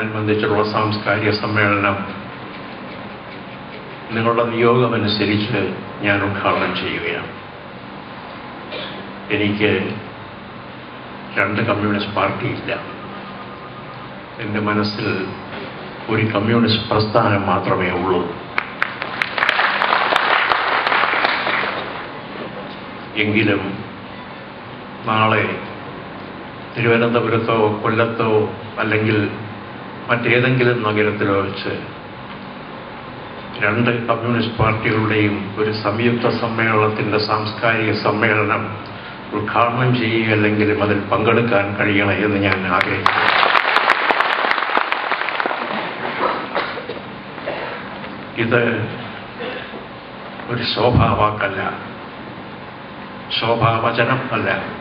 അനുബന്ധിച്ചുള്ള സാംസ്കാരിക സമ്മേളനം നിങ്ങളുടെ നിയോഗമനുസരിച്ച് ഞാൻ ഉദ്ഘാടനം ചെയ്യുകയാണ് എനിക്ക് രണ്ട് കമ്മ്യൂണിസ്റ്റ് പാർട്ടിയില്ല എൻ്റെ മനസ്സിൽ ഒരു കമ്മ്യൂണിസ്റ്റ് പ്രസ്ഥാനം മാത്രമേ ഉള്ളൂ എങ്കിലും നാളെ തിരുവനന്തപുരത്തോ കൊല്ലത്തോ അല്ലെങ്കിൽ മറ്റേതെങ്കിലും നഗരത്തിലോ വെച്ച് രണ്ട് കമ്മ്യൂണിസ്റ്റ് പാർട്ടികളുടെയും ഒരു സംയുക്ത സമ്മേളനത്തിൻ്റെ സാംസ്കാരിക സമ്മേളനം ഉദ്ഘാടനം ചെയ്യുകയല്ലെങ്കിലും അതിൽ പങ്കെടുക്കാൻ കഴിയണം എന്ന് ഞാൻ ആഗ്രഹിക്കുന്നു ഇത് ഒരു ശോഭാവാക്കല്ല ശോഭാവചനം അല്ല